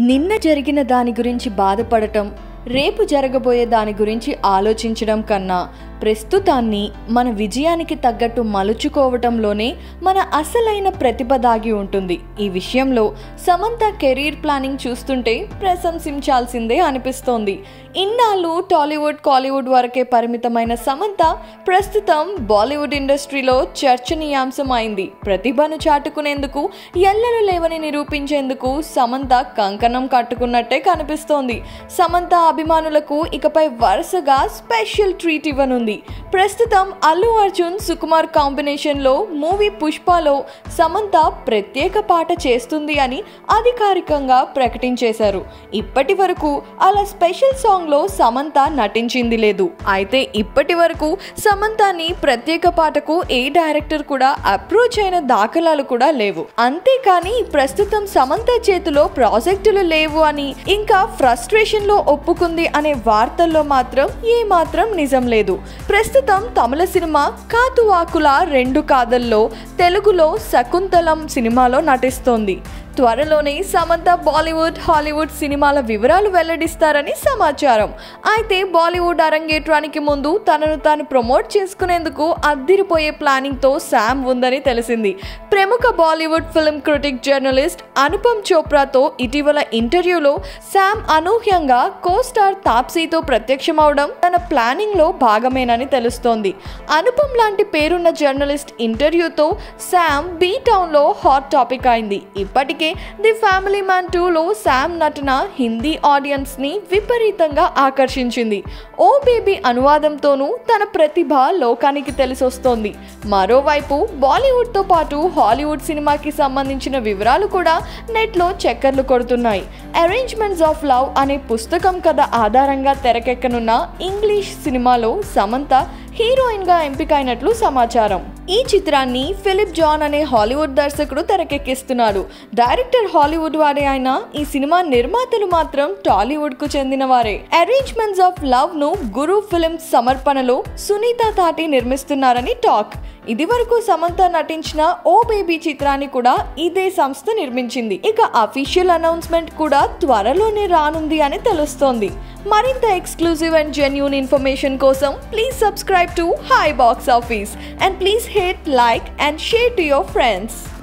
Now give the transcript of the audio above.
నిన్న జరిగిన దాని గురించి బాధపడటం రేపు జరగబోయే దాని గురించి ఆలోచించడం కన్నా ప్రస్తుతాన్ని మన విజయానికి తగ్గట్టు మలుచుకోవటంలోనే మన అసలైన ప్రతిభ దాగి ఉంటుంది ఈ విషయంలో సమంత కెరీర్ ప్లానింగ్ చూస్తుంటే ప్రశంసించాల్సిందే అనిపిస్తోంది ఇన్నాళ్ళు టాలీవుడ్ కాలీవుడ్ వరకే పరిమితమైన సమంత ప్రస్తుతం బాలీవుడ్ ఇండస్ట్రీలో చర్చనీయాంశం అయింది ప్రతిభను చాటుకునేందుకు ఎల్లలు లేవని నిరూపించేందుకు సమంత కంకణం కట్టుకున్నట్టే కనిపిస్తోంది సమంత అభిమానులకు ఇకపై వరుసగా స్పెషల్ ట్రీట్ ఇవ్వనుంది ప్రస్తుతం అల్లు అర్జున్ సుకుమార్ కాంబినేషన్లో మూవీ పుష్పలో సమంత ప్రత్యేక పాట చేస్తుంది అని అధికారికంగా ప్రకటించేశారు ఇప్పటి వరకు అలా స్పెషల్ సాంగ్లో సమంత నటించింది లేదు అయితే ఇప్పటి వరకు సమంతాని ప్రత్యేక పాటకు ఏ డైరెక్టర్ కూడా అప్రోచ్ అయిన దాఖలాలు కూడా లేవు అంతేకాని ప్రస్తుతం సమంత చేతిలో ప్రాజెక్టులు లేవు అని ఇంకా ఫ్రస్ట్రేషన్ లో ఒప్పుకుంది అనే వార్తల్లో మాత్రం ఏ మాత్రం నిజం లేదు ప్రస్తుతం తమిళ సినిమా కాతువాకుల రెండు కాదల్లో తెలుగులో శకుంతలం సినిమాలో నటిస్తోంది త్వరలోనే సమంత బాలీవుడ్ హాలీవుడ్ సినిమాల వివరాలు వెల్లడిస్తారని సమాచారం అయితే బాలీవుడ్ అరంగేట్రానికి ముందు తనను తాను ప్రమోట్ చేసుకునేందుకు అద్దిరిపోయే ప్లానింగ్తో శామ్ ఉందని తెలిసింది ప్రముఖ Bollywood film critic journalist Anupam చోప్రాతో ఇటీవల ఇంటర్వ్యూలో శామ్ అనూహ్యంగా కో స్టార్ తాప్సీతో ప్రత్యక్షమవడం తన ప్లానింగ్లో భాగమేనని తెలుస్తోంది అనుపమ్ లాంటి పేరున్న జర్నలిస్ట్ ఇంటర్వ్యూతో శామ్ బీ టౌన్లో హాట్ టాపిక్ అయింది ఇప్పటికే ది ఫ్యామిలీ మ్యాన్ టూలో శామ్ నటన హిందీ ఆడియన్స్ని విపరీతంగా ఆకర్షించింది ఓ బేబీ అనువాదంతోనూ తన ప్రతిభ లోకానికి తెలిసొస్తోంది మరోవైపు బాలీవుడ్తో పాటు హాలీవుడ్ సినిమాకి సంబంధించిన వివరాలు కూడా నెట్లో చక్కర్లు కొడుతున్నాయి అరేంజ్మెంట్స్ ఆఫ్ లవ్ అనే పుస్తకం కథ ఆధారంగా తెరకెక్కనున్న ఇంగ్లీష్ సినిమాలో సమంత హీరోయిన్గా ఎంపికైనట్లు సమాచారం ఈ చిత్రాన్ని ఫిలిప్ జాన్ అనే హాలీవుడ్ దర్శకుడు తెరకెక్కిస్తున్నాడు డైరెక్టర్ హాలీవుడ్ వారే అయినా ఈ సినిమా నిర్మాతలు మాత్రం టాలీవుడ్ కు చెందిన వారే అరేంజ్మెంట్స్ ఆఫ్ లవ్ ను గురు ఫిల్మ్స్ సమర్పణలో సునీత తాటి నిర్మిస్తున్నారని టాక్ ఇది వరకు సమంత నటించిన ఓ బేబీ చిత్రాన్ని కూడా ఇదే సంస్థ నిర్మించింది ఇక అఫీషియల్ అనౌన్స్మెంట్ కూడా త్వరలోనే రానుంది అని తెలుస్తోంది మరింత ఎక్స్క్లూజివ్ అండ్ జెన్యూన్ ఇన్ఫర్మేషన్ కోసం please subscribe to high box office and please hit like and share to your friends